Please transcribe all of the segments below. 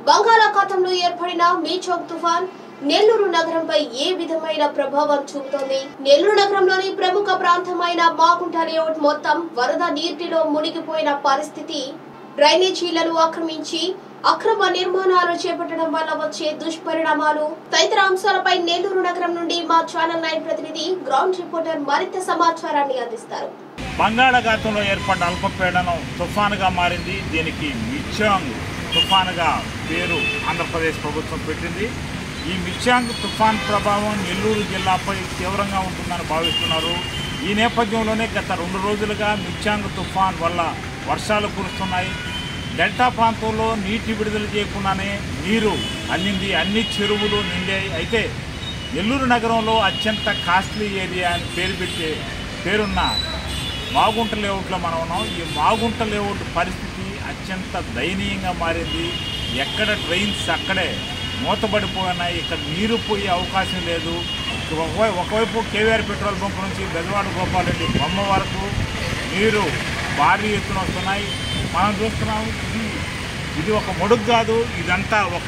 బంగాళాఖాతంలో ఏర్పడిన మీచోక్ తుఫాన్ నెల్లూరు నగరంపై ఏ విధమైన ప్రభావం చూపుతోంది నెల్లూరు నగరంలోని ప్రముఖ ప్రాంతమైన మాగుంట లేఅవుట్ మొత్తం వరద నీటిలో మునిగిపోయిన పరిస్థితి డ్రైనేజీలను ఆక్రమించి అక్రమ నిర్మాణాలు చేపట్టడం వల్ల వచ్చే దుష్పరిణామాలు తదితర అంశాలపై నెల్లూరు నగరం నుండి మా ఛానల్ నైన్ ప్రతినిధి గ్రౌండ్ రిపోర్టర్ మరింత సమాచారాన్ని అందిస్తారు బంగాళాఖాతంలో ఏర్పడిన అల్పపీడనం తుఫానుగా మారింది దీనికి మిచ్చాంగ్ తుఫానుగా పేరు ఆంధ్రప్రదేశ్ ప్రభుత్వం పెట్టింది ఈ మిచ్చాంగ్ తుఫాన్ ప్రభావం నెల్లూరు జిల్లాపై తీవ్రంగా ఉంటుందని భావిస్తున్నారు ఈ నేపథ్యంలోనే గత రెండు రోజులుగా మిచ్చాంగ్ తుఫాన్ వల్ల వర్షాలు కురుస్తున్నాయి డెల్టా ప్రాంతంలో నీటి విడుదల చేయకుండానే నీరు అందింది అన్ని చెరువులు నిండాయి అయితే నెల్లూరు నగరంలో అత్యంత కాస్ట్లీ ఏరియా అని పేరు పెట్టే పేరున్న మాగుంట లేఅవుట్లో మనం ఉన్నాం ఈ మాగుంట లేఅవుట్ పరిస్థితి అత్యంత దయనీయంగా మారింది ఎక్కడ డ్రైన్స్ అక్కడే మూతపడిపోయినాయి ఇక్కడ నీరు పోయే అవకాశం లేదు ఒకవై- ఒకవైపు కేవీఆర్ పెట్రోల్ బంక్ నుంచి బెజవాడ గోపాలరెడ్డి బొమ్మ వరకు నీరు భారీ ఎత్తున వస్తున్నాయి మనం చూస్తున్నాం ఇది ఇది ఒక మొడుగు కాదు ఇదంతా ఒక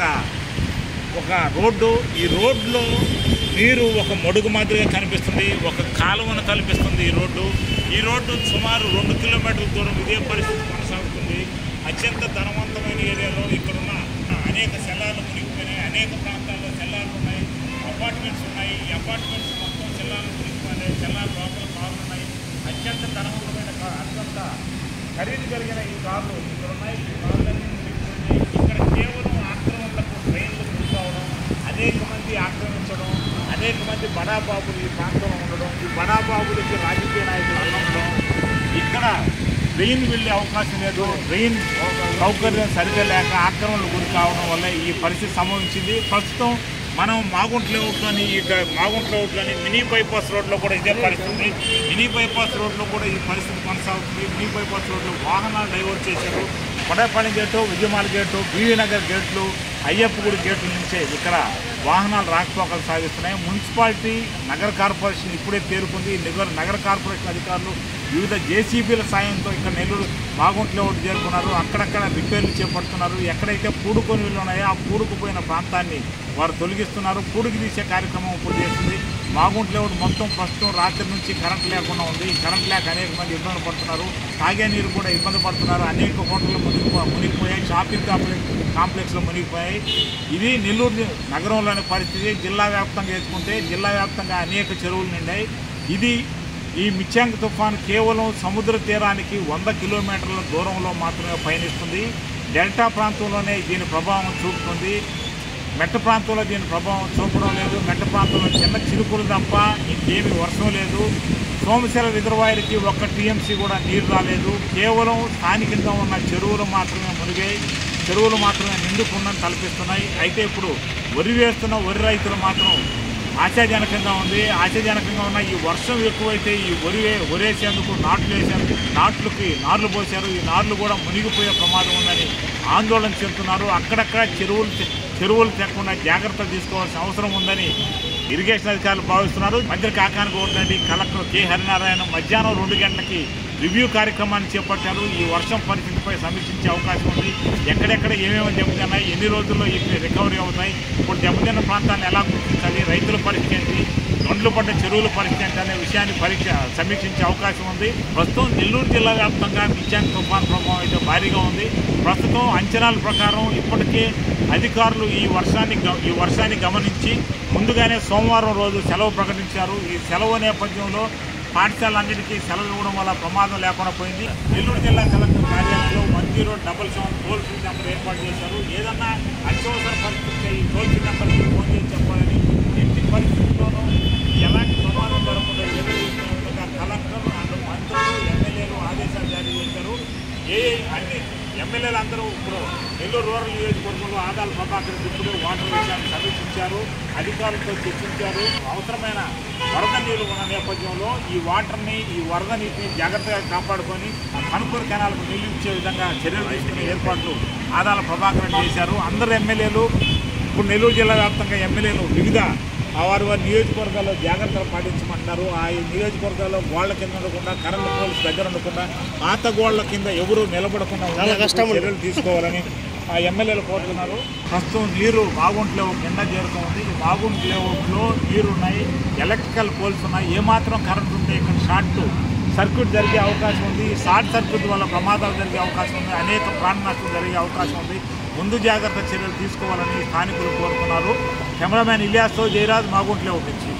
ఒక రోడ్డు ఈ రోడ్లో నీరు ఒక మడుగు మాదిరిగా కనిపిస్తుంది ఒక కాలువను కల్పిస్తుంది ఈ రోడ్డు ఈ రోడ్డు సుమారు రెండు కిలోమీటర్ల దూరం ఇదే పరిస్థితి కొనసాగుతుంది అత్యంత ధనవంతమైన ఏరియాలో ఇక్కడున్న అనేక సెల్లార్లు మునిగిపోయినాయి అనేక ప్రాంతాల్లో సెల్లార్లు ఉన్నాయి అపార్ట్మెంట్స్ ఉన్నాయి ఈ అపార్ట్మెంట్స్ మొత్తం సెల్లార్లు మునిగిపోయినాయి సెల్లార్ లోపల కార్లు ఉన్నాయి అత్యంత ధనవంతమైన కార్ అత్యంత ఖరీదు కలిగిన ఈ కార్లు ఇక్కడ ఉన్నాయి ఈ కార్లన్నీ మునిగిపోయినాయి ఇక్కడ కేవలం ఆక్రమణలకు ట్రైన్లు మునిగిపోవడం అనేక మంది ఆక్రమించడం అనేక మంది బడాబాబులు ఈ ప్రాంతంలో ఉండడం ఈ బడాబాబులకి రాజకీయ నాయకులు ఉండడం ఇక్కడ ట్రైన్ వెళ్ళే అవకాశం లేదు ట్రైన్ సౌకర్యం సరిగా లేక ఆక్రమణలు గురి కావడం వల్ల ఈ పరిస్థితి సంభవించింది ప్రస్తుతం మనం మాగుంట లేఅవుట్లోని ఈ డ- మాగుంట లేఅవుట్లోని మినీ బైపాస్ రోడ్లో కూడా ఇదే పరిస్థితి మినీ బైపాస్ రోడ్లో కూడా ఈ పరిస్థితి కొనసాగుతుంది మినీ బైపాస్ రోడ్లో వాహనాలు డైవర్ట్ చేశారు Kodapalem gate Vijayamala gate BV Nagar గేట్లు అయ్యప్పగుడి గేట్ల నుంచే ఇక్కడ వాహనాలు రాకపోకలు సాగిస్తున్నాయి మున్సిపాలిటీ నగర కార్పొరేషన్ ఇప్పుడే తేరుకుంది ఈ నగర నగర కార్పొరేషన్ అధికారులు వివిధ జేసీబీల సాయంతో ఇక్కడ నెల్లూరు బాగుంట్లో ఒకటి చేరుకున్నారు అక్కడక్కడ రిపేర్లు చేపడుతున్నారు ఎక్కడైతే పూడుకొని వీళ్ళు ఉన్నాయో ఆ పూడుకుపోయిన ప్రాంతాన్ని వారు తొలగిస్తున్నారు పూడికి తీసే కార్యక్రమం ఇప్పుడు చేస్తుంది మాగుంట లేఅవుట్ మొత్తం ప్రస్తుతం రాత్రి నుంచి కరెంట్ లేకుండా ఉంది ఈ కరెంట్ లేక అనేక మంది ఇబ్బంది పడుతున్నారు తాగే నీరు కూడా ఇబ్బంది పడుతున్నారు అనేక హోటళ్ళు మునిగిపో మునిగిపోయాయి షాపింగ్ కాంప్లెక్స్ కాంప్లెక్స్లో మునిగిపోయాయి ఇది నెల్లూరు నగరంలోని పరిస్థితి జిల్లా వ్యాప్తంగా వేసుకుంటే జిల్లా వ్యాప్తంగా అనేక చెరువులు నిండాయి ఇది ఈ మిచ్యాంగ్ తుఫాన్ కేవలం సముద్ర తీరానికి వంద కిలోమీటర్ల దూరంలో మాత్రమే పయనిస్తుంది డెల్టా ప్రాంతంలోనే దీని ప్రభావం చూపుతుంది మెట్ట ప్రాంతంలో దీని ప్రభావం చూపడం లేదు మెట్ట ప్రాంతంలో చిన్న చిరుకులు తప్ప ఇంకేమీ వర్షం లేదు సోమశిల రిజర్వాయర్కి ఒక్క టీఎంసీ కూడా నీరు రాలేదు కేవలం స్థానికంగా ఉన్న చెరువులు మాత్రమే మునిగాయి చెరువులు మాత్రమే నిండుకుందని తలపిస్తున్నాయి అయితే ఇప్పుడు వరి వేస్తున్న వరి రైతులు మాత్రం ఆశాజనకంగా ఉంది ఆశాజనకంగా ఉన్న ఈ వర్షం ఎక్కువైతే ఈ వరి వే- వరేసేందుకు నాట్లు వేసారు నాట్లకి నార్లు పోశారు ఈ నార్లు కూడా మునిగిపోయే ప్రమాదం ఉందని ఆందోళన చెందుతున్నారు అక్కడక్కడ చెరువులు తె- చెరువులు తెక్కకుండా జాగ్రత్త తీసుకోవాల్సిన అవసరం ఉందని ఇరిగేషన్ అధికారులు భావిస్తున్నారు మంత్రి కాకానికి ఓటండి కలెక్టర్ కె హరినారాయణ మధ్యాహ్నం రెండు గంటలకి రివ్యూ కార్యక్రమాన్ని చేపట్టారు ఈ వర్షం పరిస్థితిపై సమీక్షించే అవకాశం ఉంది ఎక్కడెక్కడ ఏమేమి దెబ్బతిన్నాయి ఎన్ని రోజుల్లో ఇవి రికవరీ అవుతాయి ఇప్పుడు దెబ్బతిన్న ప్రాంతాన్ని ఎలా గుర్తించాలి రైతుల పరిస్థితి ఏంటి గొండ్లు పడ్డ చెరువుల పరిస్థితి ఏంటి అనే విషయాన్ని పరీక్ష సమీక్షించే అవకాశం ఉంది ప్రస్తుతం నెల్లూరు జిల్లా వ్యాప్తంగా మిచ్చాన్ తుఫాన్ ప్రభావం అయితే భారీగా ఉంది ప్రస్తుతం అంచనాల ప్రకారం ఇప్పటికే అధికారులు ఈ వర్షాన్ని గ- ఈ వర్షాన్ని గమనించి ముందుగానే సోమవారం రోజు సెలవు ప్రకటించారు ఈ సెలవు నేపథ్యంలో పాఠశాలన్నిటికీ సెలవు ఇవ్వడం వల్ల ప్రమాదం లేకుండా పోయింది నెల్లూరు జిల్లా కలెక్టర్ కార్యాలయంలో one zero double seven toll free number ఏర్పాటు చేశారు ఏదన్నా అత్యవసర పరిస్థితి ఈ టోల్ ఫ్రీ నెంబర్కి ఫోన్ చేసి చెప్పాలని ఎట్టి పరిస్థితుల్లోనూ ఎలాంటి ప్రమాదం జరగకుండా ఎదురు విధంగా కలెక్టర్ అండ్ మంత్రులు ఎమ్మెల్యేలు ఆదేశాలు జారీ చేశారు ఏ అన్ని ఎమ్మెల్యేలు అందరూ ఇప్పుడు నెల్లూరు రూరల్ నియోజకవర్గంలో ఆదాల ప్రభాకర్ ఇప్పుడు వాటర్ విషయాన్ని సమీక్షించారు అధికారులతో చర్చించారు అవసరమైన వరద నీరు ఉన్న నేపథ్యంలో ఈ వాటర్ని ఈ వరద నీటిని జాగ్రత్తగా కాపాడుకొని కనుకూరు కెనాలకు నీళ్లు ఇచ్చే విధంగా చర్యలు తీసుకునే ఏర్పాట్లు ఆదాల ప్రభాకర్ చేశారు అందరు ఎమ్మెల్యేలు ఇప్పుడు నెల్లూరు జిల్లా వ్యాప్తంగా ఎమ్మెల్యేలు వివిధ ఆ వారి వారి నియోజకవర్గాల్లో జాగ్రత్తలు పాటించమంటున్నారు ఆ ఈ నియోజకవర్గాల్లో గోళ్ల కింద ఉండకుండా కరెంట్ పోల్స్ దగ్గర ఉండకుండా పాత గోళ్ల కింద ఎవరు నిలబడకుండా ఉండేందుకు చర్యలు తీసుకోవాలని ఆ ఎమ్మెల్యేలు కోరుతున్నారు ప్రస్తుతం నీరు బాగుంట్ లేవు కింద చేరుతుంది ఈ బాగుంట్ లేవుట్లో నీరు ఉన్నాయి ఎలక్ట్రికల్ పోల్స్ ఉన్నాయి ఏమాత్రం కరెంట్ ఉంటే ఇక్కడ షార్ట్ సర్క్యూట్ జరిగే అవకాశం ఉంది ఈ షార్ట్ సర్క్యూట్ వల్ల ప్రమాదాలు జరిగే అవకాశం ఉంది అనేక ప్రాణ నష్టం జరిగే అవకాశం ఉంది ముందు జాగ్రత్త చర్యలు తీసుకోవాలని స్థానికులు కోరుతున్నారు కెమెరామ్యాన్ ఇలియాస్తో జయరాజ్ మాగుంట్లే నుంచి